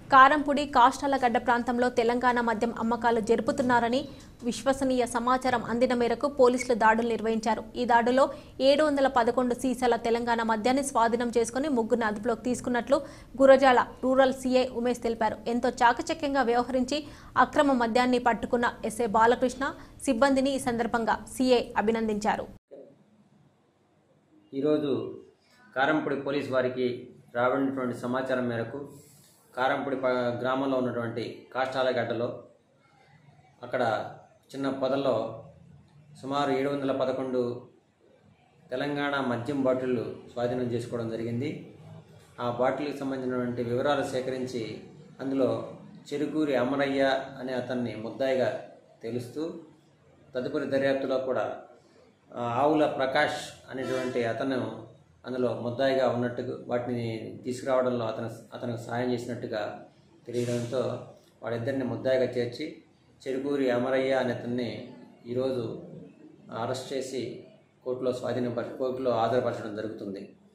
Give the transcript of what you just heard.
కారంపూడి కాష్టాలగడ్డ ప్రాంతంలో తెలంగాణ మద్యం అమ్మకాలు జరుపుతున్నారని విశ్వసనీయ సమాచారం అందిన మేరకు పోలీసులు దాడులు నిర్వహించారు ఈ దాడులో ఏడు వందల పదకొండు సీసాల తెలంగాణ మద్యాన్ని స్వాధీనం చేసుకుని ముగ్గురిని అదుపులోకి తీసుకున్నట్లు గురజాల రూరల్ సీఐ ఉమేష్ తెలిపారు ఎంతో చాకచక్యంగా వ్యవహరించి అక్రమ మద్యాన్ని పట్టుకున్న ఎస్ఏ బాలకృష్ణ సిబ్బందిని ఈ సందర్భంగా సీఐ అభినందించారు ఈరోజు కారంపూడి పోలీస్ వారికి రాబడినటువంటి సమాచారం మేరకు కారంపూడి ప గ్రామంలో ఉన్నటువంటి కాష్టాలగడ్డలో అక్కడ చిన్న పొదల్లో సుమారు ఏడు వందల పదకొండు తెలంగాణ మద్యం బాటిళ్ళు స్వాధీనం చేసుకోవడం జరిగింది ఆ బాటిల్కి సంబంధించినటువంటి వివరాలు సేకరించి అందులో చెరుకూరి అమరయ్య అనే అతన్ని ముద్దాయిగా తెలుస్తూ తదుపరి దర్యాప్తులో కూడా ఆ, ఆవుల ప్రకాష్ అనేటువంటి అతను అందులో ముద్దాయిగా ఉన్నట్టు వాటిని తీసుకురావడంలో అతను అతనికి సహాయం చేసినట్టుగా తెలియడంతో వాళ్ళిద్దరిని ముద్దాయిగా చేర్చి చెరుకూరి అమరయ్య అనే అతన్ని ఈరోజు అరెస్ట్ చేసి కోర్టులో స్వాధీనపర కోర్టులో హాజరుపరచడం జరుగుతుంది